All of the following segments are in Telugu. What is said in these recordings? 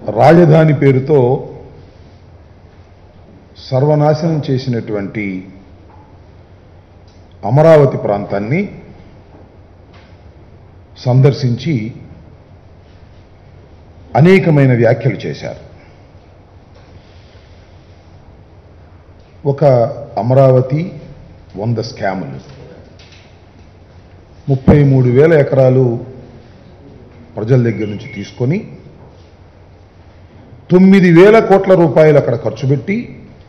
రాజధాని పేరుతో సర్వనాశనం చేసినటువంటి అమరావతి ప్రాంతాన్ని సందర్శించి అనేకమైన వ్యాఖ్యలు చేశారు ఒక అమరావతి వంద స్కాములు ముప్పై మూడు వేల ఎకరాలు ప్రజల దగ్గర నుంచి తీసుకొని తొమ్మిది వేల కోట్ల రూపాయలు అక్కడ ఖర్చు పెట్టి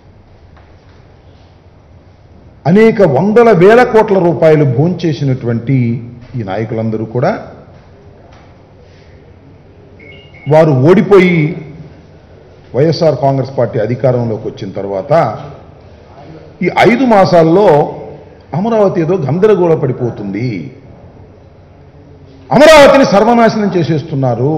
అనేక వందల వేల కోట్ల రూపాయలు భోంచేసినటువంటి ఈ నాయకులందరూ కూడా వారు ఓడిపోయి వైఎస్ఆర్ కాంగ్రెస్ పార్టీ అధికారంలోకి వచ్చిన తర్వాత ఈ ఐదు మాసాల్లో అమరావతి ఏదో గందరగోళ పడిపోతుంది అమరావతిని సర్వనాశనం చేసేస్తున్నారు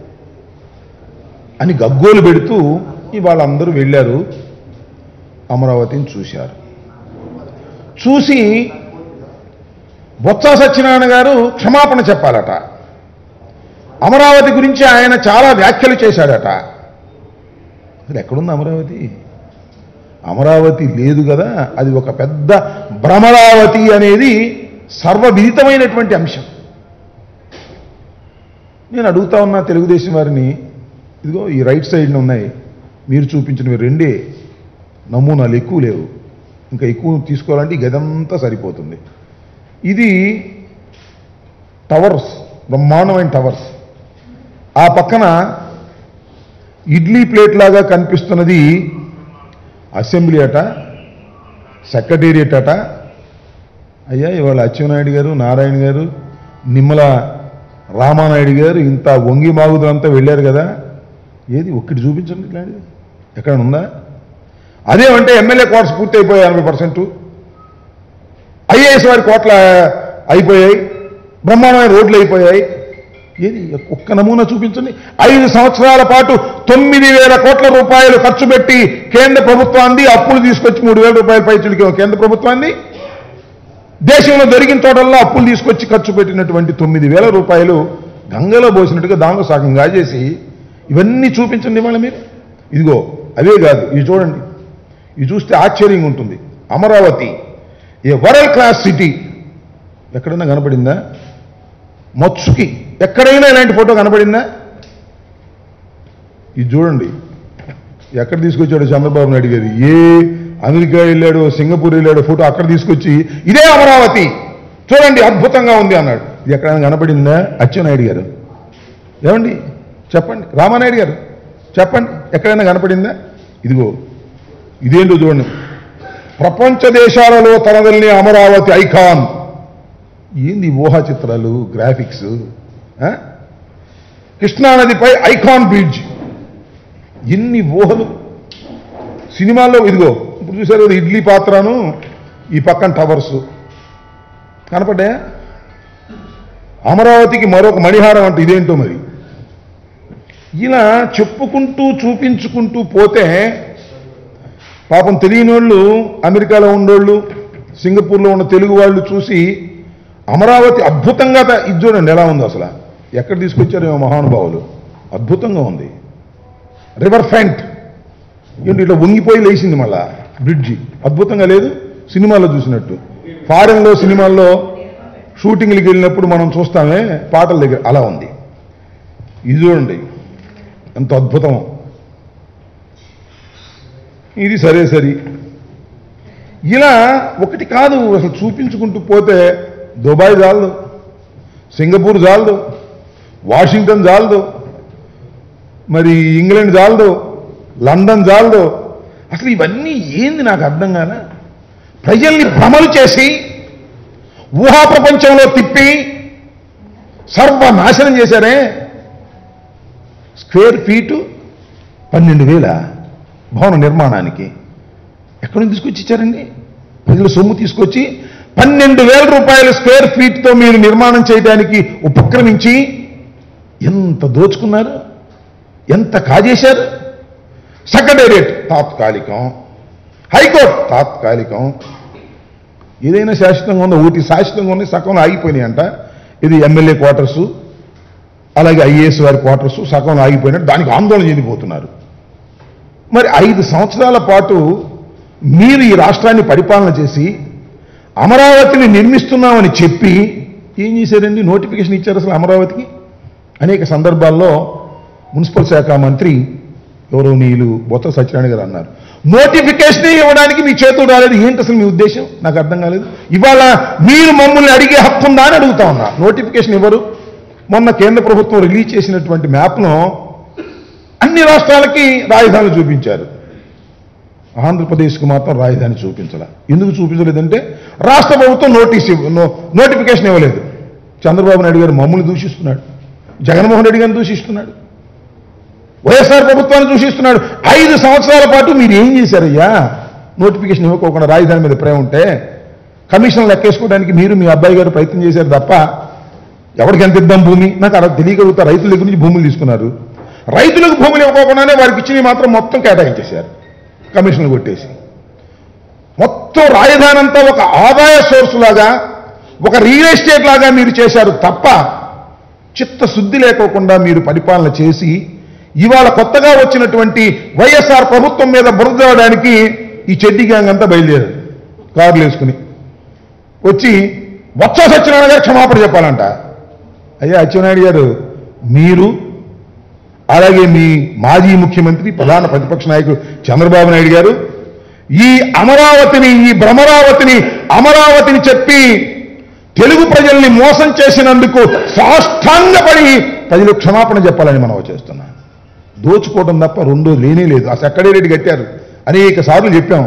అని గగ్గోలు పెడుతూ ఇవాళ అందరూ వెళ్ళారు అమరావతిని చూశారు చూసి బొత్స సత్యనారాయణ గారు క్షమాపణ చెప్పాలట అమరావతి గురించి ఆయన చాలా వ్యాఖ్యలు చేశాడట అసలు ఎక్కడుంది అమరావతి అమరావతి లేదు కదా అది ఒక పెద్ద భ్రమరావతి అనేది సర్వవిదితమైనటువంటి అంశం నేను అడుగుతా ఉన్నా తెలుగుదేశం వారిని ఇదిగో ఈ రైట్ సైడ్న ఉన్నాయి మీరు చూపించినవి రెండే నమూనాలు ఎక్కువ లేవు ఇంకా ఎక్కువ తీసుకోవాలంటే ఈ గదంతా సరిపోతుంది ఇది టవర్స్ బ్రహ్మాండమైన టవర్స్ ఆ పక్కన ఇడ్లీ ప్లేట్ లాగా కనిపిస్తున్నది అసెంబ్లీ అట సెక్రటేరియట్ అట అయ్యా ఇవాళ అచ్చెన్నాయుడు గారు నారాయణ గారు నిమ్మల రామానాయుడు గారు ఇంత వంగి మాగుదంతా వెళ్ళారు కదా ఏది ఒక్కటి చూపించండి ఇట్లాంటిది ఎక్కడ ఉందా అదేమంటే ఎమ్మెల్యే కోట్స్ పూర్తి అయిపోయాయి ఎనభై పర్సెంట్ ఐఏఎస్ వారి కోట్ల అయిపోయాయి బ్రహ్మాండమైన రోడ్లు అయిపోయాయి ఏది ఒక్క నమూనా చూపించండి ఐదు సంవత్సరాల పాటు తొమ్మిది వేల కోట్ల రూపాయలు ఖర్చు పెట్టి కేంద్ర ప్రభుత్వాన్ని అప్పులు తీసుకొచ్చి మూడు వేల రూపాయల పైచులకి కేంద్ర ప్రభుత్వాన్ని దేశంలో దొరికిన చోటల్లో అప్పులు తీసుకొచ్చి ఖర్చు పెట్టినటువంటి తొమ్మిది వేల రూపాయలు గంగలో పోసినట్టుగా దానిలో సగం కాజేసి ఇవన్నీ చూపించండి ఇవాళ మీరు ఇదిగో అవే కాదు ఇవి చూడండి ఇవి చూస్తే ఆశ్చర్యంగా ఉంటుంది అమరావతి ఏ వరల్డ్ క్లాస్ సిటీ ఎక్కడైనా కనపడిందా మత్సుకి ఎక్కడైనా ఇలాంటి ఫోటో కనపడిందా ఇది చూడండి ఎక్కడ తీసుకొచ్చాడు చంద్రబాబు నాయుడు గారు ఏ అమెరికా వెళ్ళాడు సింగపూర్ వెళ్ళాడు ఫోటో అక్కడ తీసుకొచ్చి ఇదే అమరావతి చూడండి అద్భుతంగా ఉంది అన్నాడు ఇది ఎక్కడైనా కనపడిందా అచ్చెన్నాయుడు గారు ఏమండి చెప్పండి రామానాయుడు గారు చెప్పండి ఎక్కడైనా కనపడిందా ఇదిగో ఇదేంటో చూడండి ప్రపంచ దేశాలలో తనదల్ని అమరావతి ఐకాన్ ఏంది ఈ ఊహా చిత్రాలు గ్రాఫిక్స్ ఆ? కృష్ణానదిపై ఐకాన్ బ్రిడ్జ్ ఎన్ని ఊహలు సినిమాల్లో ఇదిగో ఇప్పుడు చూసారు కదా ఇడ్లీ పాత్రను ఈ పక్కన టవర్స్ కనపడ్డాయా అమరావతికి మరొక మణిహారం అంటే ఇదేంటో మరి ఇలా చెప్పుకుంటూ చూపించుకుంటూ పోతే పాపం తెలియని వాళ్ళు అమెరికాలో ఉండోళ్ళు సింగపూర్లో ఉన్న తెలుగు వాళ్ళు చూసి అమరావతి అద్భుతంగా త- ఇది చూడండి ఎలా ఉందో అసలు ఎక్కడ తీసుకొచ్చారు ఏమో మహానుభావులు అద్భుతంగా ఉంది రివర్ ఫ్రంట్ ఏంటి ఇట్లా వంగిపోయి లేచింది మళ్ళా బ్రిడ్జి అద్భుతంగా లేదు సినిమాలో చూసినట్టు ఫారెన్లో సినిమాల్లో షూటింగ్లకి వెళ్ళినప్పుడు మనం చూస్తామే పాటల దగ్గర అలా ఉంది ఇది చూడండి ఎంత అద్భుతం ఇది సరే సరి ఇలా ఒకటి కాదు అసలు చూపించుకుంటూ పోతే దుబాయ్ చాలదు సింగపూర్ చాలదు వాషింగ్టన్ చాలదు మరి ఇంగ్లాండ్ చాలదు లండన్ చాలదు అసలు ఇవన్నీ ఏంది నాకు అర్థం కాదా ప్రజల్ని భ్రమలు చేసి ఊహా ప్రపంచంలో తిప్పి సర్వనాశనం చేశారే స్క్వేర్ ఫీటు పన్నెండు వేల భవన నిర్మాణానికి ఎక్కడి నుంచి తీసుకొచ్చి ఇచ్చారండి ప్రజల సొమ్ము తీసుకొచ్చి పన్నెండు వేల రూపాయల స్క్వేర్ ఫీట్తో మీరు నిర్మాణం చేయడానికి ఉపక్రమించి ఎంత దోచుకున్నారు ఎంత కాజేశారు సెక్రటేరియట్ తాత్కాలికం హైకోర్టు తాత్కాలికం ఏదైనా శాశ్వతంగా ఉందో ఒకటి శాశ్వతంగా ఉన్నాయి సగంలో ఆగిపోయినాయి అంట ఇది ఎమ్మెల్యే క్వార్టర్సు అలాగే ఐఏఎస్ వారి క్వార్టర్స్ సగం ఆగిపోయినట్టు దానికి ఆందోళన చెందిపోతున్నారు మరి ఐదు సంవత్సరాల పాటు మీరు ఈ రాష్ట్రాన్ని పరిపాలన చేసి అమరావతిని నిర్మిస్తున్నామని చెప్పి ఏం చేశారండి నోటిఫికేషన్ ఇచ్చారు అసలు అమరావతికి అనేక సందర్భాల్లో మున్సిపల్ శాఖ మంత్రి గౌరవనీయులు బొత్స సత్యనారాయణ గారు అన్నారు నోటిఫికేషన్ ఇవ్వడానికి మీ చేతులు రాలేదు ఏంటి అసలు మీ ఉద్దేశం నాకు అర్థం కాలేదు ఇవాళ మీరు మమ్మల్ని అడిగే హక్కు ఉందా అని అడుగుతా ఉన్నా నోటిఫికేషన్ ఇవ్వరు మొన్న కేంద్ర ప్రభుత్వం రిలీజ్ చేసినటువంటి మ్యాప్ను అన్ని రాష్ట్రాలకి రాజధానులు చూపించారు ఆంధ్రప్రదేశ్కి మాత్రం రాజధాని చూపించాల ఎందుకు చూపించలేదంటే రాష్ట్ర ప్రభుత్వం నోటీస్ ఇవ్వ నో- నోటిఫికేషన్ ఇవ్వలేదు చంద్రబాబు నాయుడు గారు మమ్మల్ని దూషిస్తున్నాడు జగన్మోహన్ రెడ్డి గారిని దూషిస్తున్నాడు వైఎస్ఆర్ ప్రభుత్వాన్ని దూషిస్తున్నాడు ఐదు సంవత్సరాల పాటు మీరు ఏం చేశారయ్యా నోటిఫికేషన్ ఇవ్వకోకుండా రాజధాని మీద ప్రేమ ఉంటే కమిషన్ లెక్కేసుకోవడానికి మీరు మీ అబ్బాయి గారు ప్రయత్నం చేశారు తప్ప ఎవరికి ఎంత ఇద్దాం భూమి నాకు అలా తెలియగలుగుతా రైతుల దగ్గర నుంచి భూములు తీసుకున్నారు రైతులకు భూములు ఇవ్వకోకుండానే వారికి ఇచ్చినవి మాత్రం మొత్తం కేటాయించేశారు కమిషన్లు కొట్టేసి మొత్తం రాజధాని అంతా ఒక ఆదాయ సోర్స్ లాగా ఒక రియల్ ఎస్టేట్ లాగా మీరు చేశారు తప్ప చిత్తశుద్ధి లేకోకుండా మీరు పరిపాలన చేసి ఇవాళ కొత్తగా వచ్చినటువంటి వైఎస్ఆర్ ప్రభుత్వం మీద బురదడానికి ఈ చెడ్డి గ్యాంగ్ అంతా బయలుదేరారు కార్లు వేసుకుని వచ్చి వచ్చ సత్యనారాయణ గారు క్షమాపణ చెప్పాలంట అయ్యా అచ్చెన్నాయుడు గారు మీరు అలాగే మీ మాజీ ముఖ్యమంత్రి ప్రధాన ప్రతిపక్ష నాయకుడు చంద్రబాబు నాయుడు గారు ఈ అమరావతిని ఈ భ్రమరావతిని అమరావతిని చెప్పి తెలుగు ప్రజల్ని మోసం చేసినందుకు సాష్టాంగపడి ప్రజలు క్షమాపణ చెప్పాలని మనం చేస్తున్నాం దోచుకోవడం తప్ప రెండో లేనే లేదు ఆ సెక్రటేరియట్ కట్టారు అనేక సార్లు చెప్పాం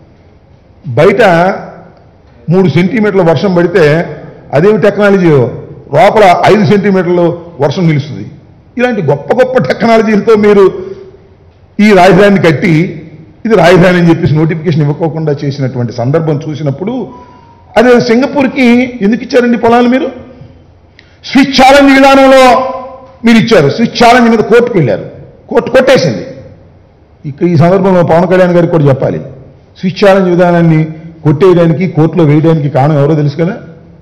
బయట మూడు సెంటీమీటర్ల వర్షం పడితే అదేమి టెక్నాలజీ లోపల ఐదు సెంటీమీటర్లు వర్షం నిలుస్తుంది ఇలాంటి గొప్ప గొప్ప టెక్నాలజీలతో మీరు ఈ రాజధానిని కట్టి ఇది రాజధాని అని చెప్పేసి నోటిఫికేషన్ ఇవ్వకోకుండా చేసినటువంటి సందర్భం చూసినప్పుడు అదే సింగపూర్కి ఎందుకు ఇచ్చారండి పొలాలు మీరు స్విచ్ ఛాలెంజ్ విధానంలో మీరు ఇచ్చారు స్విచ్ ఛాలెంజ్ మీద కోర్టుకు వెళ్ళారు కోర్టు కొట్టేసింది ఇక్కడ ఈ సందర్భంలో పవన్ కళ్యాణ్ గారికి కూడా చెప్పాలి స్విచ్ ఛాలెంజ్ విధానాన్ని కొట్టేయడానికి కోర్టులో వేయడానికి కారణం ఎవరో తెలుసు కదా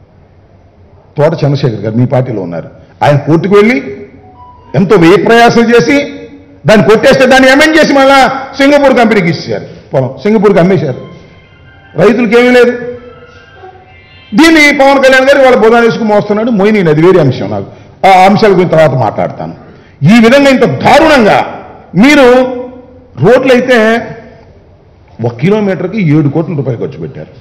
తోట చంద్రశేఖర్ గారు మీ పార్టీలో ఉన్నారు ఆయన కోర్టుకు వెళ్ళి ఎంతో వ్యయ ప్రయాసం చేసి దాన్ని కొట్టేస్తే దాన్ని అమెండ్ చేసి మళ్ళా సింగపూర్ కంపెనీకి ఇచ్చేశారు పొలం సింగపూర్కి అమ్మేశారు రైతులకి ఏమీ లేదు దీన్ని పవన్ కళ్యాణ్ గారు వాళ్ళ బుధా తీసుకు మోస్తున్నాడు మోయిని అది వేరే అంశం నాకు ఆ అంశాల గురించి తర్వాత మాట్లాడతాను ఈ విధంగా ఇంత దారుణంగా మీరు రోడ్లు అయితే ఒక కిలోమీటర్కి ఏడు కోట్ల రూపాయలు ఖర్చు పెట్టారు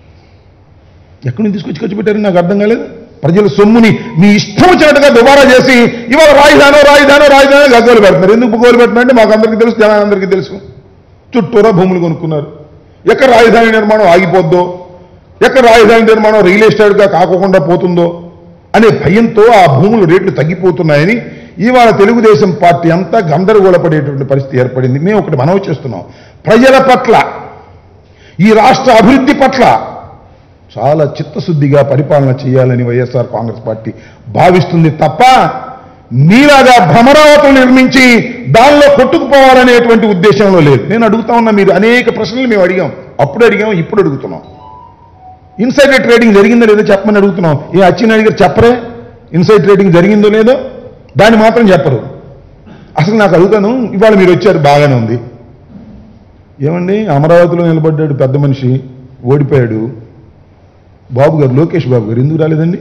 ఎక్కడి నుంచి తీసుకొచ్చి ఖర్చు పెట్టారని నాకు అర్థం కాలేదు ప్రజల సొమ్ముని మీ ఇష్టం వచ్చినట్టుగా దుబారా చేసి ఇవాళ రాజధానో రాజధానో రాజధానో గగ్గోలు పెడుతున్నారు ఎందుకు గోలు పెడుతున్నారంటే మాకు అందరికీ తెలుసు జనాలందరికీ తెలుసు చుట్టూరా భూములు కొనుక్కున్నారు ఎక్కడ రాజధాని నిర్మాణం ఆగిపోద్దో ఎక్కడ రాజధాని నిర్మాణం రియల్ ఎస్టేట్గా కాకుండా పోతుందో అనే భయంతో ఆ భూముల రేట్లు తగ్గిపోతున్నాయని ఇవాళ తెలుగుదేశం పార్టీ అంతా గందరగోళపడేటువంటి పరిస్థితి ఏర్పడింది మేము ఒకటి మనవి చేస్తున్నాం ప్రజల పట్ల ఈ రాష్ట్ర అభివృద్ధి పట్ల చాలా చిత్తశుద్ధిగా పరిపాలన చేయాలని వైఎస్ఆర్ కాంగ్రెస్ పార్టీ భావిస్తుంది తప్ప మీలాగా భ్రమరావతులు నిర్మించి దానిలో కొట్టుకుపోవాలనేటువంటి ఉద్దేశంలో లేదు నేను అడుగుతా ఉన్నా మీరు అనేక ప్రశ్నలు మేము అడిగాం అప్పుడు అడిగాం ఇప్పుడు అడుగుతున్నాం ఇన్సైడర్ ట్రేడింగ్ జరిగిందో లేదో చెప్పమని అడుగుతున్నాం ఏ అచ్చెన్నాయుడు గారు చెప్పరే ఇన్సైడ్ ట్రేడింగ్ జరిగిందో లేదో దాన్ని మాత్రం చెప్పరు అసలు నాకు అడుగుతాను ఇవాళ మీరు వచ్చారు బాగానే ఉంది ఏమండి అమరావతిలో నిలబడ్డాడు పెద్ద మనిషి ఓడిపోయాడు బాబు గారు లోకేష్ బాబు గారు ఎందుకు రాలేదండి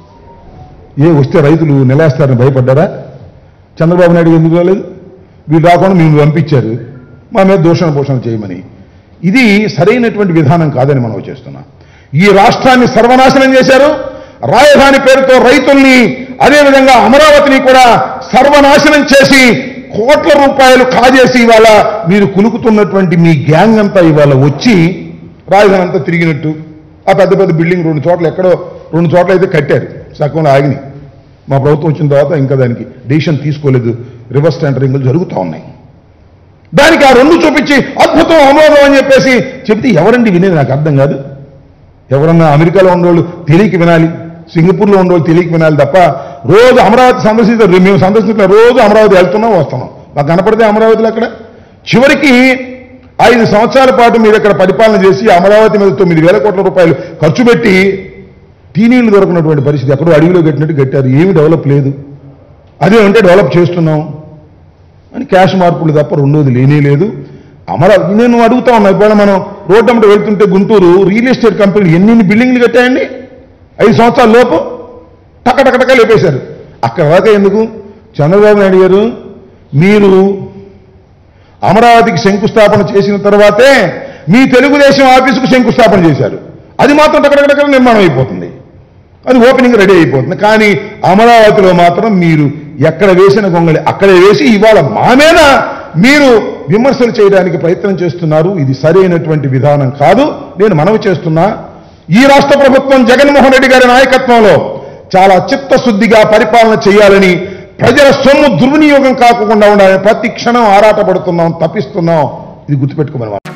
ఏ వస్తే రైతులు నిలేస్తారని భయపడ్డారా చంద్రబాబు నాయుడు గారు ఎందుకు రాలేదు వీళ్ళు రాకుండా మేము పంపించారు మా మీద దూషణ పోషణ చేయమని ఇది సరైనటువంటి విధానం కాదని మనం చేస్తున్నాం ఈ రాష్ట్రాన్ని సర్వనాశనం చేశారు రాజధాని పేరుతో రైతుల్ని అదేవిధంగా అమరావతిని కూడా సర్వనాశనం చేసి కోట్ల రూపాయలు కాజేసి ఇవాళ మీరు కులుకుతున్నటువంటి మీ గ్యాంగ్ అంతా ఇవాళ వచ్చి రాజధాని అంతా తిరిగినట్టు ఆ పెద్ద పెద్ద బిల్డింగ్ రెండు చోట్ల ఎక్కడో రెండు చోట్ల అయితే కట్టారు సగంలో ఆగినాయి మా ప్రభుత్వం వచ్చిన తర్వాత ఇంకా దానికి డిసిషన్ తీసుకోలేదు రివర్స్ టెండరింగ్లు జరుగుతూ ఉన్నాయి దానికి ఆ రెండు చూపించి అద్భుతం అమోఘం అని చెప్పేసి చెప్తే ఎవరండి వినేది నాకు అర్థం కాదు ఎవరన్నా అమెరికాలో ఉన్నోళ్ళు తెలియక వినాలి సింగపూర్లో ఉన్నోళ్ళు తెలియక వినాలి తప్ప రోజు అమరావతి సందర్శిస్తారు మేము సందర్శించిన రోజు అమరావతి వెళ్తున్నాం వస్తున్నాం మాకు కనపడితే అమరావతిలో అక్కడ చివరికి ఐదు సంవత్సరాల పాటు మీరు ఇక్కడ పరిపాలన చేసి అమరావతి మీద తొమ్మిది వేల కోట్ల రూపాయలు ఖర్చు పెట్టి టీనీళ్లు దొరకనటువంటి పరిస్థితి ఎక్కడో అడవిలో కట్టినట్టు కట్టారు ఏమి డెవలప్ లేదు అదే ఉంటే డెవలప్ చేస్తున్నాం అని క్యాష్ మార్పులు తప్ప రెండోది లేనే లేదు అమరావతి నేను అడుగుతా ఉన్నా ఇప్పుడు మనం రోడ్డు అమ్మట వెళ్తుంటే గుంటూరు రియల్ ఎస్టేట్ కంపెనీలు ఎన్ని బిల్డింగ్లు కట్టాయండి ఐదు సంవత్సరాల లోపు టక టక టక లేపేశారు అక్కడ దాకా ఎందుకు చంద్రబాబు నాయుడు గారు మీరు అమరావతికి శంకుస్థాపన చేసిన తర్వాతే మీ తెలుగుదేశం ఆఫీసుకు శంకుస్థాపన చేశారు అది మాత్రం టకటకటక నిర్మాణం అయిపోతుంది అది ఓపెనింగ్ రెడీ అయిపోతుంది కానీ అమరావతిలో మాత్రం మీరు ఎక్కడ వేసిన గొంగళి అక్కడే వేసి ఇవాళ మా మీద మీరు విమర్శలు చేయడానికి ప్రయత్నం చేస్తున్నారు ఇది సరైనటువంటి విధానం కాదు నేను మనవి చేస్తున్నా ఈ రాష్ట్ర ప్రభుత్వం జగన్మోహన్ రెడ్డి గారి నాయకత్వంలో చాలా చిత్తశుద్ధిగా పరిపాలన చేయాలని ప్రజల సొమ్ము దుర్వినియోగం కాకుండా ఉండాలని ప్రతి క్షణం ఆరాటపడుతున్నాం తప్పిస్తున్నాం ఇది గుర్తుపెట్టుకోమని